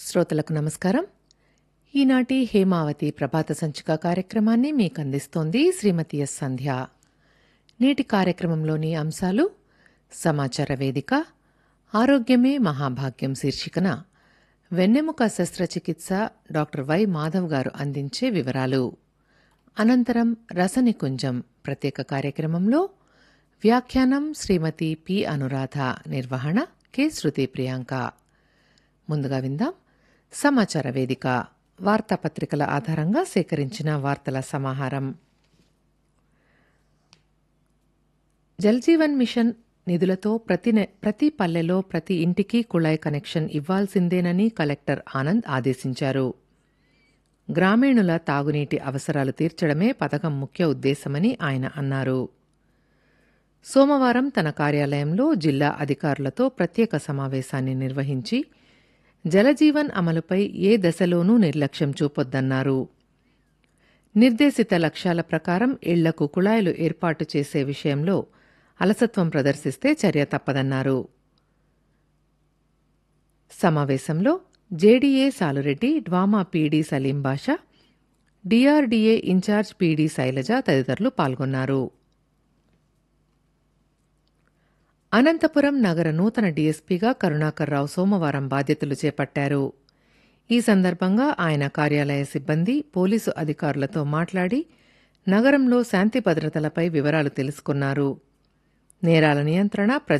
శ్రోతలకు నమస్కారం ఈనాటి హేమావతి ప్రభాత సంచిక కార్యక్రమాన్ని మీకు అందిస్తోంది శ్రీమతి ఎస్ సంధ్య నేటి కార్యక్రమంలోని అంశాలు సమాచార వేదిక ఆరోగ్యమే మహాభాగ్యం శీర్షికన వెన్నెముక శస్త్రచికిత్స డాక్టర్ వై మాధవ్ గారు అందించే వివరాలు అనంతరం రసనికుంజం ప్రత్యేక కార్యక్రమంలో వ్యాఖ్యానం శ్రీమతి పి అనురాధ నిర్వహణ కె శృతి ప్రియాంక ముందుగా విందాం సమాచార వేదిక వార్తాపత్రికల ఆధారంగా సేకరించిన వార్తల సమాహారం జల్జీవన్ మిషన్ నిధులతో ప్రతి నె- ప్రతి పల్లెలో ప్రతి ఇంటికి కుళాయి కనెక్షన్ ఇవ్వాల్సిందేనని కలెక్టర్ ఆనంద్ ఆదేశించారు గ్రామీణుల తాగునీటి అవసరాలు తీర్చడమే పథకం ముఖ్య ఉద్దేశమని ఆయన అన్నారు సోమవారం తన కార్యాలయంలో జిల్లా అధికారులతో ప్రత్యేక సమావేశాన్ని నిర్వహించి జలజీవన్ అమలుపై ఏ దశలోనూ నిర్లక్ష్యం చూపొద్దన్నారు నిర్దేశిత లక్ష్యాల ప్రకారం ఇళ్లకు కుళాయిలు ఏర్పాటు చేసే విషయంలో అలసత్వం ప్రదర్శిస్తే చర్య తప్పదన్నారు సమావేశంలో JDA Salureddy DWAMA PD Saleem Basha DRDA incharge PD Sailaja తదితరులు పాల్గొన్నారు అనంతపురం నగర నూతన డీఎస్పీగా కరుణాకర్రావు సోమవారం బాధ్యతలు చేపట్టారు ఈ సందర్భంగా ఆయన కార్యాలయ సిబ్బంది పోలీసు అధికారులతో మాట్లాడి నగరంలో శాంతి భద్రతలపై వివరాలు తెలుసుకున్నారు నేరాల నియంత్రణ